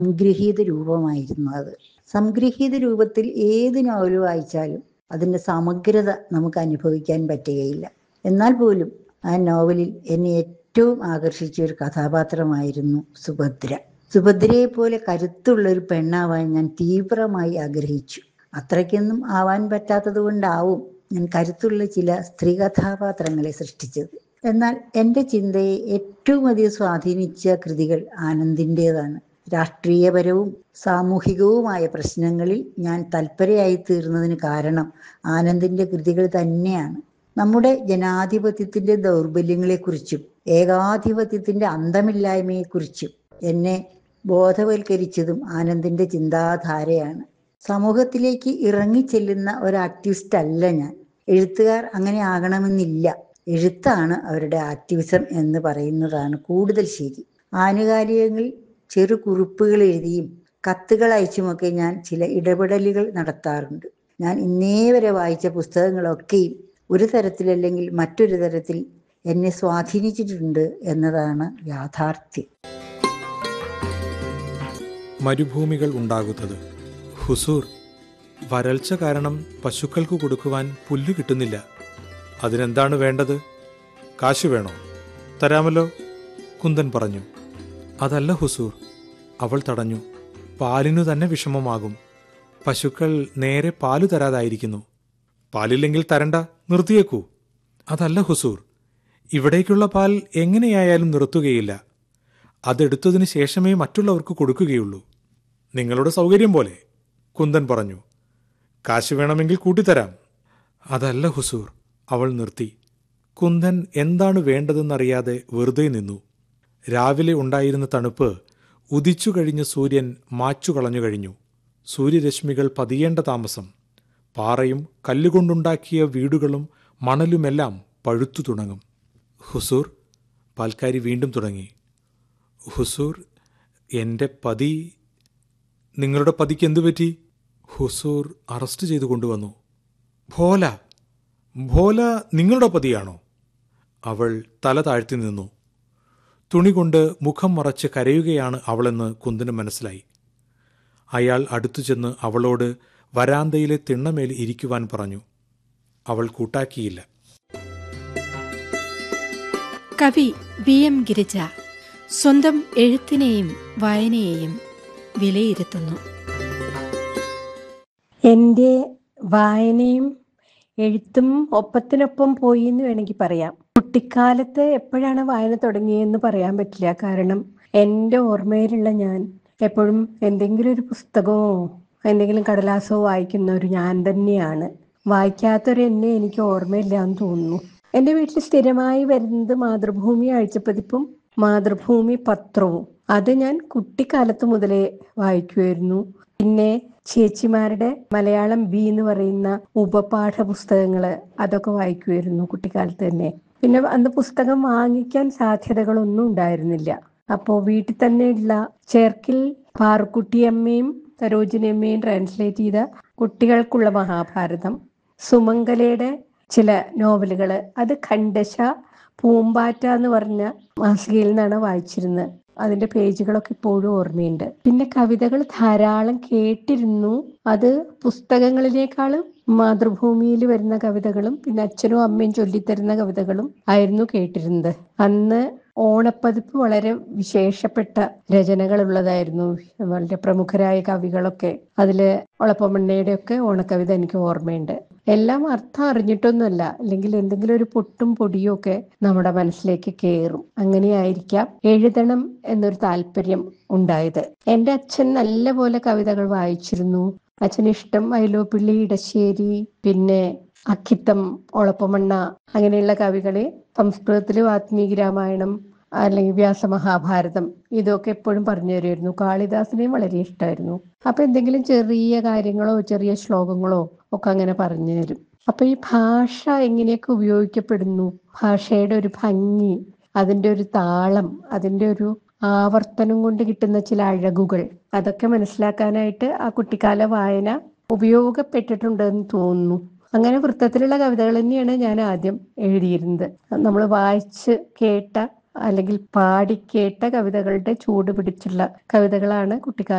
സംഗ്രഹീത രൂപമായിരുന്നു അത് സംഗ്രഹീത രൂപത്തിൽ ഏത് നോവൽ വായിച്ചാലും അതിൻ്റെ സമഗ്രത നമുക്ക് അനുഭവിക്കാൻ പറ്റുകയില്ല എന്നാൽ പോലും ആ നോവലിൽ എന്നെ ഏറ്റവും ആകർഷിച്ച ഒരു കഥാപാത്രമായിരുന്നു സുഭദ്ര സുഭദ്രയെ പോലെ കരുത്തുള്ള ഒരു പെണ്ണാവാൻ ഞാൻ തീവ്രമായി ആഗ്രഹിച്ചു അത്രയ്ക്കൊന്നും ആവാൻ പറ്റാത്തത് കൊണ്ടാവും ഞാൻ കരുത്തുള്ള ചില സ്ത്രീ കഥാപാത്രങ്ങളെ സൃഷ്ടിച്ചത് എന്നാൽ എൻ്റെ ചിന്തയെ ഏറ്റവും അധികം സ്വാധീനിച്ച കൃതികൾ ആനന്ദിൻ്റെതാണ് രാഷ്ട്രീയപരവും സാമൂഹികവുമായ പ്രശ്നങ്ങളിൽ ഞാൻ തൽപരയായി തീർന്നതിന് കാരണം ആനന്ദിൻ്റെ കൃതികൾ തന്നെയാണ് നമ്മുടെ ജനാധിപത്യത്തിൻ്റെ ദൗർബല്യങ്ങളെക്കുറിച്ചും ഏകാധിപത്യത്തിൻ്റെ അന്തമില്ലായ്മയെക്കുറിച്ചും എന്നെ ബോധവൽക്കരിച്ചതും ആനന്ദിൻ്റെ ചിന്താധാരയാണ് സമൂഹത്തിലേക്ക് ഇറങ്ങിച്ചെല്ലുന്ന ഒരു ആക്ടിവിസ്റ്റ് അല്ല ഞാൻ എഴുത്തുകാർ അങ്ങനെ ആകണമെന്നില്ല എഴുത്താണ് അവരുടെ ആക്ടിവിസം എന്ന് പറയുന്നതാണ് കൂടുതൽ ശരി ആനുകാലികങ്ങളിൽ ചെറു കുറിപ്പുകൾ എഴുതിയും കത്തുകൾ അയച്ചുമൊക്കെ ഞാൻ ചില ഇടപെടലുകൾ നടത്താറുണ്ട് ഞാൻ ഇന്നേ വരെ വായിച്ച പുസ്തകങ്ങളൊക്കെയും ഒരു തരത്തിലല്ലെങ്കിൽ മറ്റൊരു തരത്തിൽ എന്നെ സ്വാധീനിച്ചിട്ടുണ്ട് എന്നതാണ് യാഥാർത്ഥ്യം മരുഭൂമികൾ ഉണ്ടാകുന്നത് ഹുസൂർ വരൾച്ച കാരണം പശുക്കൾക്ക് കൊടുക്കുവാൻ പുല്ല് കിട്ടുന്നില്ല അതിനെന്താണ് വേണ്ടത് കാശ് വേണോ തരാമല്ലോ കുന്തൻ പറഞ്ഞു അതല്ല ഹുസൂർ അവൾ തടഞ്ഞു പാലിനു തന്നെ വിഷമമാകും പശുക്കൾ നേരെ പാലു തരാതായിരിക്കുന്നു പാലില്ലെങ്കിൽ തരണ്ട നിർത്തിയേക്കൂ അതല്ല ഹുസൂർ ഇവിടേക്കുള്ള പാൽ എങ്ങനെയായാലും നിർത്തുകയില്ല അതെടുത്തതിന് ശേഷമേ മറ്റുള്ളവർക്ക് കൊടുക്കുകയുള്ളൂ നിങ്ങളുടെ സൗകര്യം പോലെ കുന്തൻ പറഞ്ഞു കാശ് വേണമെങ്കിൽ കൂട്ടിത്തരാം അതല്ല ഹുസൂർ അവൾ നിർത്തി കുന്തൻ എന്താണ് വേണ്ടതെന്നറിയാതെ വെറുതെ നിന്നു രാവിലെ ഉണ്ടായിരുന്ന തണുപ്പ് ഉദിച്ചു കഴിഞ്ഞ സൂര്യൻ മാച്ചു കളഞ്ഞു കഴിഞ്ഞു സൂര്യരശ്മികൾ പതിയേണ്ട താമസം പാറയും കല്ലുകൊണ്ടുണ്ടാക്കിയ വീടുകളും മണലുമെല്ലാം പഴുത്തു തുടങ്ങും ഹുസൂർ പാൽക്കാരി വീണ്ടും തുടങ്ങി ഹുസൂർ എൻ്റെ പതി നിങ്ങളുടെ പതിക്ക് എന്തു പറ്റി ഹുസൂർ അറസ്റ്റ് ചെയ്തു കൊണ്ടുവന്നു ഭോല ഭോല നിങ്ങളുടെ പതിയാണോ അവൾ തല താഴ്ത്തി നിന്നു തുണി കൊണ്ട് മുഖം മറച്ച് കരയുകയാണ് അവളെന്ന് കുന്തന് മനസ്സിലായി അയാൾ അടുത്തു ചെന്ന് അവളോട് വരാന്തയിലെ തിണ്ണമേൽ ഇരിക്കുവാൻ പറഞ്ഞു അവൾ കൂട്ടാക്കിയില്ല കവി വി എം ഗിരിജ സ്വന്തം എഴുത്തിനെയും വായനയെയും വിലയിരുത്തുന്നു എൻ്റെ വായനയും എഴുത്തും ഒപ്പത്തിനൊപ്പം പോയി എന്ന് വേണമെങ്കിൽ പറയാം കുട്ടിക്കാലത്ത് എപ്പോഴാണ് വായന തുടങ്ങിയതെന്ന് പറയാൻ പറ്റില്ല കാരണം എൻ്റെ ഓർമ്മയിലുള്ള ഞാൻ എപ്പോഴും എന്തെങ്കിലും ഒരു പുസ്തകമോ എന്തെങ്കിലും കടലാസോ വായിക്കുന്ന ഒരു ഞാൻ തന്നെയാണ് വായിക്കാത്തൊരു എന്നെ എനിക്ക് ഓർമ്മയില്ല എന്ന് തോന്നുന്നു എൻ്റെ വീട്ടിൽ സ്ഥിരമായി വരുന്നത് മാതൃഭൂമി ആഴ്ചപ്പതിപ്പും മാതൃഭൂമി പത്രവും അത് ഞാൻ കുട്ടിക്കാലത്ത് മുതലേ വായിക്കുമായിരുന്നു പിന്നെ ചേച്ചിമാരുടെ മലയാളം ബി എന്ന് പറയുന്ന ഉപപാഠ പുസ്തകങ്ങള് അതൊക്കെ വായിക്കുമായിരുന്നു കുട്ടിക്കാലത്ത് തന്നെ പിന്നെ അന്ന് പുസ്തകം വാങ്ങിക്കാൻ സാധ്യതകളൊന്നും ഉണ്ടായിരുന്നില്ല അപ്പോൾ വീട്ടിൽ തന്നെയുള്ള ചേർക്കിൽ പാറുക്കുട്ടിയമ്മയും സരോജിനിയമ്മയും ട്രാൻസ്ലേറ്റ് ചെയ്ത കുട്ടികൾക്കുള്ള മഹാഭാരതം സുമംഗലയുടെ ചില നോവലുകൾ അത് ഖണ്ഡശ പൂമ്പാറ്റ എന്ന് പറഞ്ഞ മാസികയിൽ നിന്നാണ് വായിച്ചിരുന്നത് അതിന്റെ പേജുകളൊക്കെ ഇപ്പോഴും ഓർമ്മയുണ്ട് പിന്നെ കവിതകൾ ധാരാളം കേട്ടിരുന്നു അത് പുസ്തകങ്ങളിലേക്കാളും മാതൃഭൂമിയിൽ വരുന്ന കവിതകളും പിന്നെ അച്ഛനും അമ്മയും ചൊല്ലിത്തരുന്ന കവിതകളും ആയിരുന്നു കേട്ടിരുന്നത് അന്ന് ഓണപ്പതിപ്പ് വളരെ വിശേഷപ്പെട്ട രചനകൾ ഉള്ളതായിരുന്നു വളരെ പ്രമുഖരായ കവികളൊക്കെ അതില് ഒളപ്പമണ്ണയുടെ ഒക്കെ ഓണക്കവിത എനിക്ക് ഓർമ്മയുണ്ട് എല്ലാം അർത്ഥം അറിഞ്ഞിട്ടൊന്നുമല്ല അല്ലെങ്കിൽ എന്തെങ്കിലും ഒരു പൊട്ടും പൊടിയും ഒക്കെ നമ്മുടെ മനസ്സിലേക്ക് കയറും അങ്ങനെയായിരിക്കാം എഴുതണം എന്നൊരു താല്പര്യം ഉണ്ടായത് എൻ്റെ അച്ഛൻ നല്ലപോലെ കവിതകൾ വായിച്ചിരുന്നു അച്ഛന് ഇഷ്ടം വയലോപ്പിള്ളി ഇടശ്ശേരി പിന്നെ അക്കിത്തം ഒളപ്പമണ്ണ അങ്ങനെയുള്ള കവികളെ സംസ്കൃതത്തിൽ വാത്മീകി രാമായണം അല്ലെങ്കിൽ വ്യാസമഹാഭാരതം ഇതൊക്കെ എപ്പോഴും പറഞ്ഞു തരുമായിരുന്നു കാളിദാസിനെയും വളരെ ഇഷ്ടമായിരുന്നു അപ്പൊ എന്തെങ്കിലും ചെറിയ കാര്യങ്ങളോ ചെറിയ ശ്ലോകങ്ങളോ ഒക്കെ അങ്ങനെ പറഞ്ഞു തരും അപ്പൊ ഈ ഭാഷ എങ്ങനെയൊക്കെ ഉപയോഗിക്കപ്പെടുന്നു ഭാഷയുടെ ഒരു ഭംഗി അതിന്റെ ഒരു താളം അതിന്റെ ഒരു ആവർത്തനം കൊണ്ട് കിട്ടുന്ന ചില അഴകുകൾ അതൊക്കെ മനസ്സിലാക്കാനായിട്ട് ആ കുട്ടിക്കാല വായന ഉപയോഗപ്പെട്ടിട്ടുണ്ടെന്ന് തോന്നുന്നു അങ്ങനെ വൃത്തത്തിലുള്ള കവിതകൾ തന്നെയാണ് ഞാൻ ആദ്യം എഴുതിയിരുന്നത് നമ്മൾ വായിച്ച് കേട്ട അല്ലെങ്കിൽ പാടിക്കേട്ട കവിതകളുടെ ചൂട് പിടിച്ചുള്ള കവിതകളാണ് കുട്ടിക്കാലത്ത്